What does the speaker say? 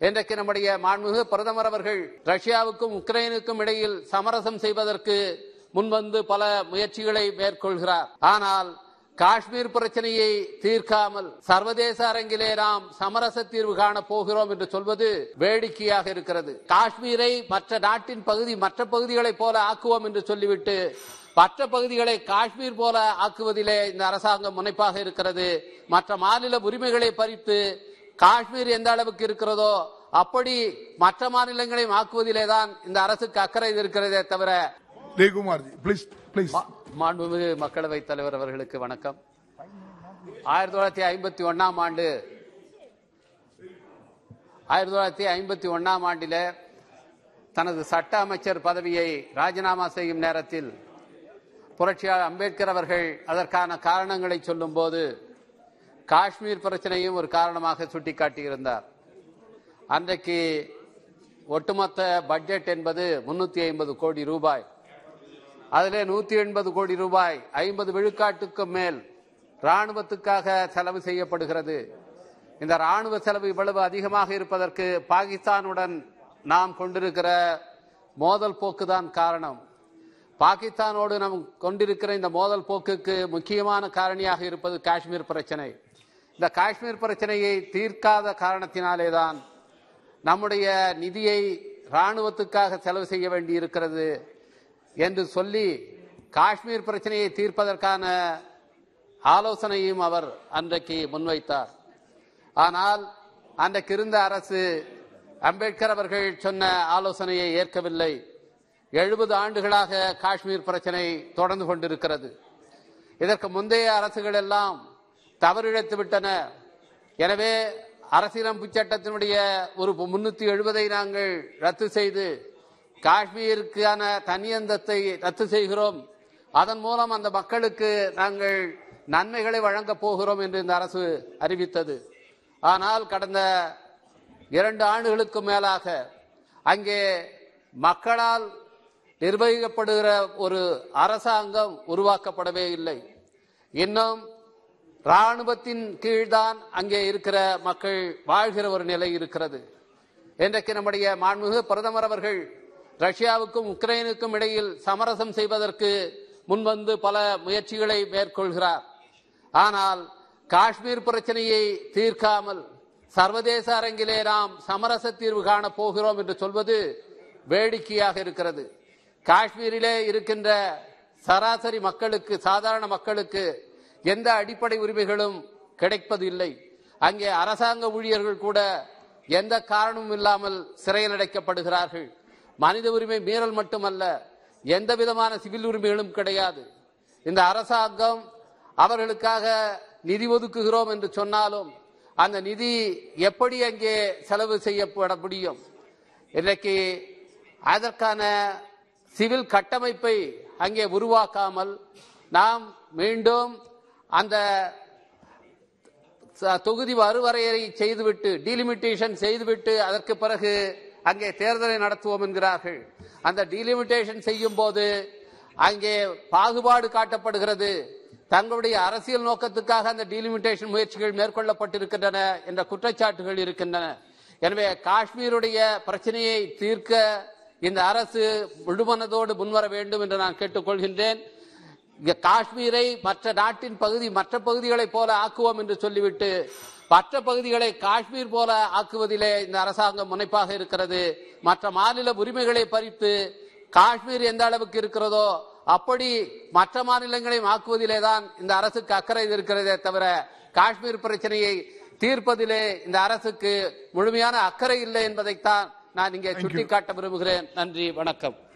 இன்றைக்கு நம்முடைய மாண்புமிகு பிரதமர் அவர்கள் ரஷ்யாவுக்கும் உக்ரைனுக்கும் இடையில் சமரசம் செய்வதற்கு முன்வந்து பல முயற்சிகளை மேற்கொள்கிறார் ஆனால் காஷ்மீர் பிரச்சனையை தீர்க்காமல் சர்வதேச அரங்கிலே நாம் சமரச தீர்வு காண போகிறோம் என்று சொல்வது வேடிக்கையாக இருக்கிறது காஷ்மீரை மற்ற நாட்டின் பகுதி மற்ற பகுதிகளைப் போல ஆக்குவோம் என்று சொல்லிவிட்டு மற்ற பகுதிகளை காஷ்மீர் போல ஆக்குவதிலே இந்த அரசாங்கம் முனைப்பாக இருக்கிறது மற்ற மாநில உரிமைகளை பறித்து காஷ்மீர் எந்த அளவுக்கு இருக்கிறதோ அப்படி மற்ற மாநிலங்களையும் ஆக்குவதிலே தான் இந்த அரசுக்கு அக்கறை இருக்கிறதே தவிர ரேகுமார் ஜி ப்ளீஸ் ப்ளீஸ் மா- மாண்புமிகு மக்களவைத் தலைவர் அவர்களுக்கு வணக்கம் ஆயிரத்தி தொள்ளாயிரத்தி ஐம்பத்தி ஒன்னாம் ஆண்டு ஆயிரத்தி தொள்ளாயிரத்தி ஐம்பத்தி ஒன்னாம் ஆண்டில தனது சட்ட அமைச்சர் பதவியை ராஜினாமா செய்யும் நேரத்தில் புரட்சியாளர் அம்பேத்கர் அவர்கள் அதற்கான காரணங்களை சொல்லும்போது காஷ்மீர் பிரச்சனையும் ஒரு காரணமாக சுட்டிக்காட்டியிருந்தார் அன்றைக்கு ஒட்டுமொத்த பட்ஜெட் என்பது முன்னூத்தி ஐம்பது கோடி ரூபாய் அதிலே நூத்தி எண்பது கோடி ரூபாய் ஐம்பது விழுக்காட்டுக்கு மேல் ராணுவத்துக்காக செலவு செய்யப்படுகிறது இந்த ராணுவ செலவு இவ்வளவு அதிகமாக இருப்பதற்கு பாகிஸ்தானுடன் நாம் கொண்டிருக்கிற மோதல் போக்குதான் காரணம் பாகிஸ்தானோடு நாம் கொண்டிருக்கிற இந்த மோதல் போக்குக்கு முக்கியமான காரணியாக இருப்பது காஷ்மீர் பிரச்சனை இந்த காஷ்மீர் பிரச்சனையை தீர்க்காத காரணத்தினாலேதான் நம்முடைய நிதியை ராணுவத்துக்காக செலவு செய்ய வேண்டி இருக்கிறது என்று சொல்லி காஷ்மீர் பிரச்சனையை தீர்ப்பதற்கான ஆலோசனையும் அவர் அன்றைக்கு முன்வைத்தார் ஆனால் அன்றைக்கு இருந்த அரசு அம்பேத்கர் அவர்கள் சொன்ன ஆலோசனையை ஏற்கவில்லை எழுபது ஆண்டுகளாக காஷ்மீர் பிரச்சனை தொடர்ந்து கொண்டிருக்கிறது இதற்கு முந்தைய அரசுகள் எல்லாம் தவறிழைத்து விட்டன எனவே அரசியலமைப்பு சட்டத்தினுடைய ஒரு முன்னூத்தி எழுபதை நாங்கள் ரத்து செய்து காஷ்மீருக்கான தனியந்தத்தை ரத்து செய்கிறோம் அதன் மூலம் அந்த மக்களுக்கு நாங்கள் நன்மைகளை வழங்கப் போகிறோம் என்று இந்த அரசு அறிவித்தது ஆனால் கடந்த இரண்டு ஆண்டுகளுக்கு மேலாக அங்கே மக்களால் நிர்வகிக்கப்படுகிற ஒரு அரசாங்கம் உருவாக்கப்படவே இல்லை இன்னும் ராணுவத்தின் கீழ்தான் அங்கே இருக்கிற மக்கள் வாழ்கிற ஒரு நிலை இருக்கிறது இன்றைக்கு நம்முடைய மாண்புமிகு பிரதமர் அவர்கள் ரஷ்யாவுக்கும் உக்ரைனுக்கும் இடையில் சமரசம் செய்வதற்கு முன்வந்து பல முயற்சிகளை மேற்கொள்கிறார் ஆனால் காஷ்மீர் பிரச்சனையை தீர்க்காமல் சர்வதேச அரங்கிலே நாம் சமரச தீர்வு காண போகிறோம் என்று சொல்வது வேடிக்கையாக இருக்கிறது காஷ்மீரிலே இருக்கின்ற சராசரி மக்களுக்கு சாதாரண மக்களுக்கு எந்த அடிப்படை உரிமைகளும் கிடைப்பது இல்லை அங்கே அரசாங்க ஊழியர்கள் கூட எந்த காரணமும் இல்லாமல் சிறையில் அடைக்கப்படுகிறார்கள் மனித உரிமை மீறல் மட்டுமல்ல எந்த விதமான சிவில் உரிமைகளும் கிடையாது இந்த அரசாங்கம் அவர்களுக்காக நிதி ஒதுக்குகிறோம் என்று சொன்னாலும் அந்த நிதி எப்படி அங்கே செலவு செய்யப்பட முடியும் இன்றைக்கு அதற்கான சிவில் கட்டமைப்பை அங்கே உருவாக்காமல் நாம் மீண்டும் அந்த ச- தொகுதி மறுவரையறை செய்துவிட்டு டீலிமிட்டேஷன் செய்துவிட்டு அதற்கு பிறகு அங்கே தேர்தலை நடத்துவோம் என்கிறார்கள் அந்த டீலிமிட்டேஷன் செய்யும் போது அங்கே பாகுபாடு காட்டப்படுகிறது தங்களுடைய அரசியல் நோக்கத்துக்காக அந்த டீலிமிட்டேஷன் முயற்சிகள் மேற்கொள்ளப்பட்டிருக்கின்றன என்ற குற்றச்சாட்டுகள் இருக்கின்றன எனவே காஷ்மீருடைய பிரச்சனையை தீர்க்க இந்த அரசு முழுமனதோடு முன்வர வேண்டும் என்று நான் கேட்டுக்கொள்கின்றேன் இங்க காஷ்மீரை மற்ற நாட்டின் பகுதி மற்ற பகுதிகளைப் போல ஆக்குவோம் என்று சொல்லிவிட்டு மற்ற பகுதிகளை காஷ்மீர் போல ஆக்குவதிலே இந்த அரசாங்கம் முனைப்பாக இருக்கிறது மற்ற மாநில உரிமைகளை பறித்து காஷ்மீர் எந்த அளவுக்கு இருக்கிறதோ அப்படி மற்ற மாநிலங்களையும் ஆக்குவதிலே தான் இந்த அரசுக்கு அக்கறை இருக்கிறதே தவிர காஷ்மீர் பிரச்சனையை தீர்ப்பதிலே இந்த அரசுக்கு முழுமையான அக்கறை இல்லை என்பதைத்தான் நான் இங்கே சுட்டிக்காட்ட விரும்புகிறேன் நன்றி வணக்கம்